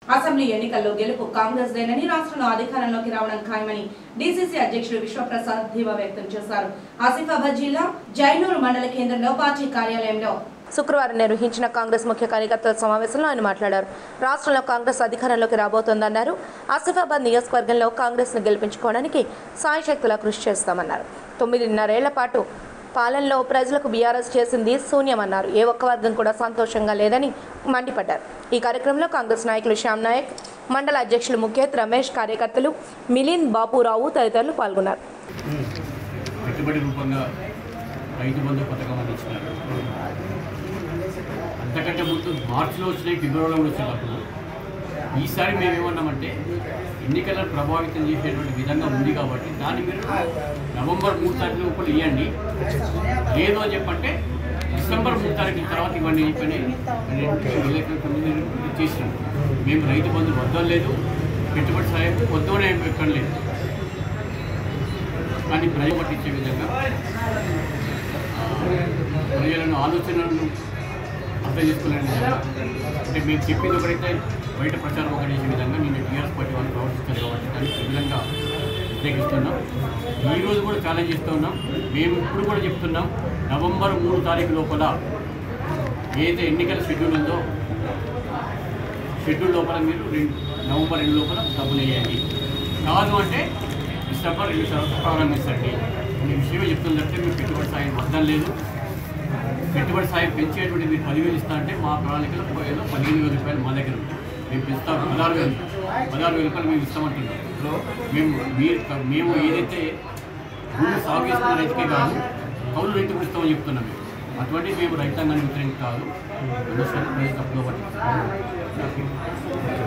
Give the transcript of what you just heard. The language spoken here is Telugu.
అసెంబ్లీ ఎన్నికల్లో గెలుపు కాంగ్రెస్ దేనని రాష్ట్రంలో అధికారంలోకి రావడం ఖాయమని డీసీసీ అధ్యక్షుడు విశ్వప్రసాద్ ధీమా వ్యక్తం చేశారు ఆసిఫాబాద్ జిల్లా జైనూరు మండల కేంద్రంలో పార్టీ కార్యాలయంలో శుక్రవారం నిర్వహించిన కాంగ్రెస్ ముఖ్య కార్యకర్తల సమావేశంలో ఆయన మాట్లాడారు రాష్ట్రంలో కాంగ్రెస్ అధికారంలోకి రాబోతోందన్నారు ఆసిఫాబాద్ నియోజకవర్గంలో కాంగ్రెస్ను గెలిపించుకోవడానికి సాయశక్తులా కృషి చేస్తామన్నారు తొమ్మిదిన్నరేళ్ల పాటు పాలనలో ప్రజలకు బీఆర్ఎస్ చేసింది శూన్యమన్నారు ఏ ఒక్క వర్గం కూడా సంతోషంగా లేదని మండిపడ్డారు ఈ కార్యక్రమంలో కాంగ్రెస్ నాయకులు శ్యామ్ నాయక్ మండల అధ్యక్షులు ముఖేత్ రమేష్ కార్యకర్తలు మిలింద్ బాపురావు తదితరులు పాల్గొన్నారు పెట్టుబడి రూపంగా రైతు బంధు పథకం అందించినారు అంతకంటే ముందు మార్చిలో వచ్చినాయి ఫిబ్రవరిలో కూడా వచ్చినప్పుడు ఈసారి మేము ఏమన్నామంటే ఎన్నికలను ప్రభావితం చేసేటువంటి విధంగా ఉంది కాబట్టి దాన్ని మీరు నవంబర్ మూడు తారీఖు లోపల ఇవ్వండి లేదు అని చెప్పంటే డిసెంబర్ మూడు తారీఖు తర్వాత ఇవ్వండి అని చెప్పని ఎలక్షన్ కమిషన్ చేసినాం మేము రైతు బంధు వద్దలేదు పెట్టుబడి సాయం వద్దనే ఎక్కడ లేదు కానీ ప్రజలు పట్టించే విధంగా ఆ, ప్రజలను ఆలోచనలను అర్థం చేసుకునే విధంగా అంటే మేము చెప్పింది ఒకటైతే బయట ప్రచారం ఒకటి చేసే విధంగా నేను టీఆర్ఎస్ పార్టీ వాళ్ళు ప్రవర్తిస్తారు కాబట్టి దాన్ని తీవ్రంగా వ్యతిరేకిస్తున్నాం ఈ రోజు కూడా ఛాలెంజ్ చేస్తూ ఉన్నాం మేము ఇప్పుడు కూడా చెప్తున్నాం నవంబర్ మూడు తారీఖు లోపల ఏదైతే ఎన్నికల షెడ్యూల్ ఉందో షెడ్యూల్ లోపల మీరు రెండు నవంబర్ రెండు లోపల డబ్బులు వేయండి కాదు అంటే డిసెంబర్ రెండు తర్వాత ప్రారంభించండి ఈ విషయమే చెప్తుంది తప్పితే మీరు పెట్టుబడి సాయం వద్దం లేదు పెట్టుబడి సాయం పెంచేటువంటి మీరు పదివేలు ఇస్తా అంటే మా ప్రణాళికలో ఏదో పదిహేను వేల రూపాయలు మా దగ్గర ఉంది మేము పెంచుతాం పదహారు వేలు పదహారు వేల రూపాయలు మేము ఇస్తామంటున్నాం మేము మీరు మేము ఏదైతే భూమి సాగు చేసుకున్న రైతుకే కాదు కౌలు రైతు కూడా ఇస్తామని చెప్తున్నాం మేము అటువంటి మేము రైతాంగాన్ని వ్యతిరేకం కాదు అనవసరం మీరు తప్పుగా పట్టిస్తున్నాం